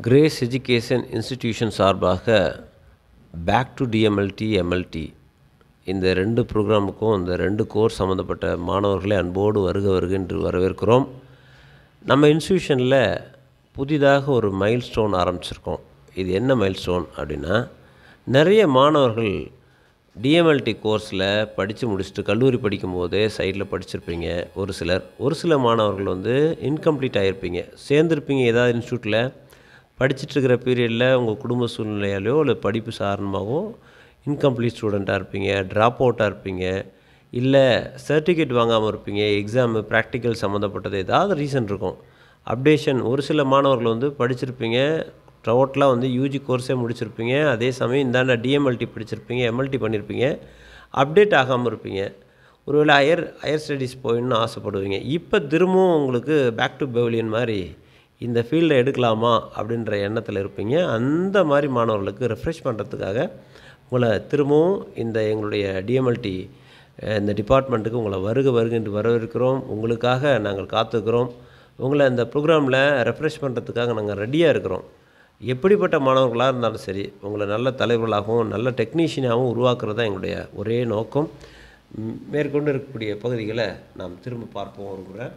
grace education institution சார்பாக back to DMLT MLT இந்த ரெண்டு ப்ரோக்ராமுக்கும் இந்த ரெண்டு கோர்ஸ் சம்மந்தப்பட்ட மாணவர்களை அன்போடு வருக வருக என்று வரவேற்கிறோம் நம்ம இன்ஸ்டியூஷனில் புதிதாக ஒரு மைல் ஸ்டோன் ஆரம்பிச்சிருக்கோம் இது என்ன மைல் ஸ்டோன் அப்படின்னா நிறைய மாணவர்கள் டிஎம்எல்டி கோர்ஸில் படித்து முடிச்சுட்டு கல்லூரி படிக்கும்போதே சைடில் படிச்சிருப்பீங்க ஒரு சிலர் ஒரு சில மாணவர்கள் வந்து இன்கம்ப்ளீட் ஆகிருப்பீங்க சேர்ந்துருப்பீங்க ஏதாவது இன்ஸ்டியூட்டில் படிச்சுட்டு இருக்கிற பீரியடில் உங்கள் குடும்ப சூழ்நிலையாலையோ இல்லை படிப்பு சாரணமாகவோ இன்கம்ப்ளீட் ஸ்டூடெண்ட்டாக இருப்பீங்க ட்ராப் அவுட்டாக இருப்பீங்க இல்லை சர்டிஃபிகேட் வாங்காமல் இருப்பீங்க எக்ஸாமு ப்ராக்டிக்கல் சம்மந்தப்பட்டது ஏதாவது ரீசன் இருக்கும் அப்டேஷன் ஒரு சில மாணவர்கள் வந்து படிச்சிருப்பீங்க டோட்டலாக வந்து யூஜி கோர்ஸே முடிச்சிருப்பீங்க அதே சமயம் இந்தாண்ட டிஎம்எல்டி படிச்சிருப்பீங்க எம்எல்டி பண்ணியிருப்பீங்க அப்டேட் ஆகாமல் இருப்பீங்க ஒருவேளை ஹையர் ஹையர் ஸ்டடீஸ் போயிடணும்னு ஆசைப்படுவீங்க இப்போ திரும்பவும் உங்களுக்கு பேக் டு பெவிலியன் மாதிரி இந்த ஃபீல்டை எடுக்கலாமா அப்படின்ற எண்ணத்தில் இருப்பீங்க அந்த மாதிரி மாணவர்களுக்கு ரெஃப்ரெஷ் பண்ணுறதுக்காக உங்களை திரும்பவும் இந்த எங்களுடைய டிஎம்எல்டி இந்த டிபார்ட்மெண்ட்டுக்கு உங்களை வருக வருக என்று வரவேற்கிறோம் உங்களுக்காக நாங்கள் காத்துக்கிறோம் உங்களை இந்த ப்ரோக்ராமில் ரெஃப்ரெஷ் பண்ணுறதுக்காக நாங்கள் ரெடியாக இருக்கிறோம் எப்படிப்பட்ட மாணவர்களாக இருந்தாலும் சரி உங்களை நல்ல தலைவர்களாகவும் நல்ல டெக்னீஷியனாகவும் உருவாக்குறது தான் எங்களுடைய ஒரே நோக்கம் ம், மேற்கொண்டு இருக்கக்கூடிய பகுதிகளை நாம் திரும்ப பார்ப்போம் ஒரு முறை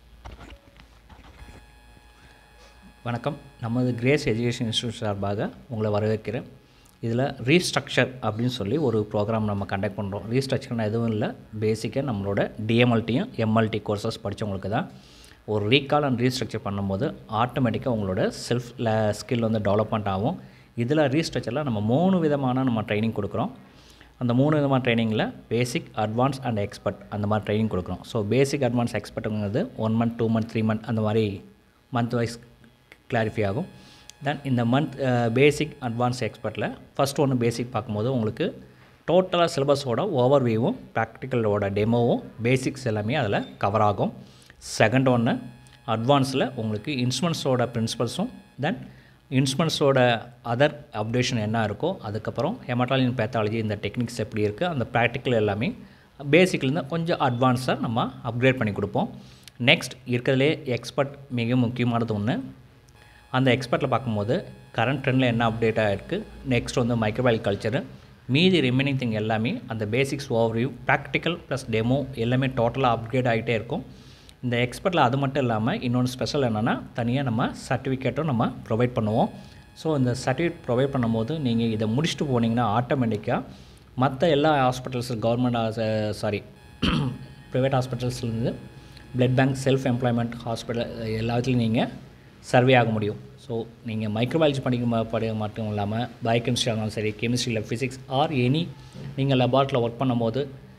வணக்கம் நமது கிரேஸ் எஜுகேஷன் இன்ஸ்டியூட் சார்பாக உங்களை வரவேற்கிறேன் இதில் ரீஸ்ட்ரக்சர் அப்படின்னு சொல்லி ஒரு ப்ரோக்ராம் நம்ம கண்டக்ட் பண்ணுறோம் ரீஸ்ட்ரக்சர்னா எதுவும் இல்லை பேசிக்காக நம்மளோட டிஎம்எல்டியும் எம்எல்டி கோர்சஸ் படித்தவங்களுக்கு தான் ஒரு ரீகால் அண்ட் ரீஸ்ட்ரக்சர் பண்ணும்போது ஆட்டோமேட்டிக்காக உங்களோட செல்ஃப் ஸ்கில் வந்து டெவலப்மெண்ட் ஆகும் இதில் ரீஸ்ட்ரக்சரில் நம்ம மூணு விதமான நம்ம ட்ரைனிங் கொடுக்குறோம் அந்த மூணு விதமான ட்ரைனிங்கில் பேசிக் அட்வான்ஸ் அண்ட் எக்ஸ்பர்ட் அந்த மாதிரி ட்ரைனிங் கொடுக்குறோம் ஸோ பேசிக் அட்வான்ஸ் எக்ஸ்பர்ட்டுங்கிறது one month two month three month அந்த மாதிரி மந்த் வைஸ் கிளாரிஃபை ஆகும் தென் இந்த மந்த் பேசிக் அட்வான்ஸ் எக்ஸ்பர்ட்டில் ஃபஸ்ட் ஒன்று பேசிக் பார்க்கும்போது உங்களுக்கு டோட்டலாக சிலபஸோட ஓவர் வியூவும் ப்ராக்டிக்கலோட டெமோவும் பேசிக்ஸ் எல்லாமே அதில் கவர் ஆகும் செகண்ட் ஒன்று அட்வான்ஸில் உங்களுக்கு இன்ஸ்ட்ருமெண்ட்ஸோட பிரின்சிபல்ஸும் தென் இன்ஸ்ட்ருமெண்ட்ஸோட அதர் அப்டேஷன் என்ன இருக்கோ அதுக்கப்புறம் ஹெமட்டாலஜி பேத்தாலஜி இந்த டெக்னிக்ஸ் எப்படி இருக்குது அந்த ப்ராக்டிக்கல் எல்லாமே பேசிக்லேருந்து கொஞ்சம் அட்வான்ஸாக நம்ம அப்கிரேட் பண்ணி கொடுப்போம் நெக்ஸ்ட் இருக்கிறதுலே எக்ஸ்பர்ட் மிக முக்கியமானது ஒன்று அந்த எக்ஸ்பர்ட்டில் பார்க்கும்போது கரண்ட் ட்ரெண்டில் என்ன அப்டேட் ஆகிருக்கு நெக்ஸ்ட் வந்து மைக்ரோபயல் கல்ச்சரு மீதி ரிமைனிங் திங் எல்லாமே அந்த basics overview practical plus demo எல்லாமே டோட்டலாக அப்கிரேட் ஆகிட்டே இருக்கும் இந்த எக்ஸ்பர்ட்டில் அது மட்டும் இல்லாமல் இன்னொன்று ஸ்பெஷல் என்னென்னா தனியாக நம்ம சர்டிஃபிகேட்டும் நம்ம ப்ரொவைட் பண்ணுவோம் ஸோ இந்த சர்டிஃபிகேட் ப்ரொவைட் பண்ணும்போது நீங்கள் இதை முடிச்சுட்டு போனீங்கன்னா ஆட்டோமேட்டிக்காக மற்ற எல்லா ஹாஸ்பிட்டல்ஸ் கவர்மெண்ட் சாரி ப்ரைவேட் ஹாஸ்பிட்டல்ஸ்லேருந்து blood bank self employment hospital எல்லாத்துலேயும் நீங்கள் சர்வே ஆக முடியும் ஸோ நீங்கள் மைக்ரோபயாலஜி படிக்கும் படி மட்டும் இல்லாமல் பயோகெமிஸ்ட்ரி ஆனாலும் சரி கெமிஸ்ட்ரியில் ஃபிசிக்ஸ் ஆர் எனி நீங்கள் லெபார்ட்டில் ஒர்க் பண்ணும்போது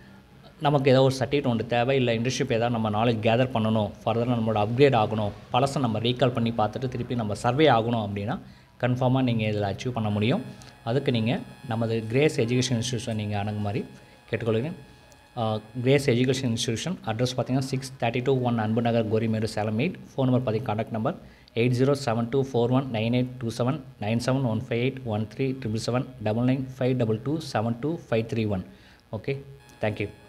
நமக்கு ஏதோ ஒரு சர்டிஃபிகேட் ஒன்று தேவை இல்லை இண்டஸ்ட்ரிப் ஏதாவது நம்ம நாலேஜ் கேதர் பண்ணணும் ஃபர்தராக நம்மளோட அப்கிரேட் ஆகணும் பழசை நம்ம ரீகால் பண்ணி பார்த்துட்டு திருப்பி நம்ம சர்வே ஆகணும் அப்படின்னா கன்ஃபார்மாக நீங்கள் இதில் அச்சீவ் பண்ண முடியும் அதுக்கு நீங்கள் நமது கிரேஸ் எஜுகேஷன் இன்ஸ்டியூஷன் நீங்கள் அணுகுமாதிரி கேட்டுக்கொள்கிறேன் கிரேஸ் எஜுகேஷன் இன்ஸ்டியூஷன் அட்ரஸ் பார்த்தீங்கன்னா six thirty two one Anbu Nagar Gorimedu Salem eight phone number பார்த்தீங்க contact number eight zero seven two four one nine eight two seven nine seven one five eight one three triple seven double nine five double two seven two five three one okay thank you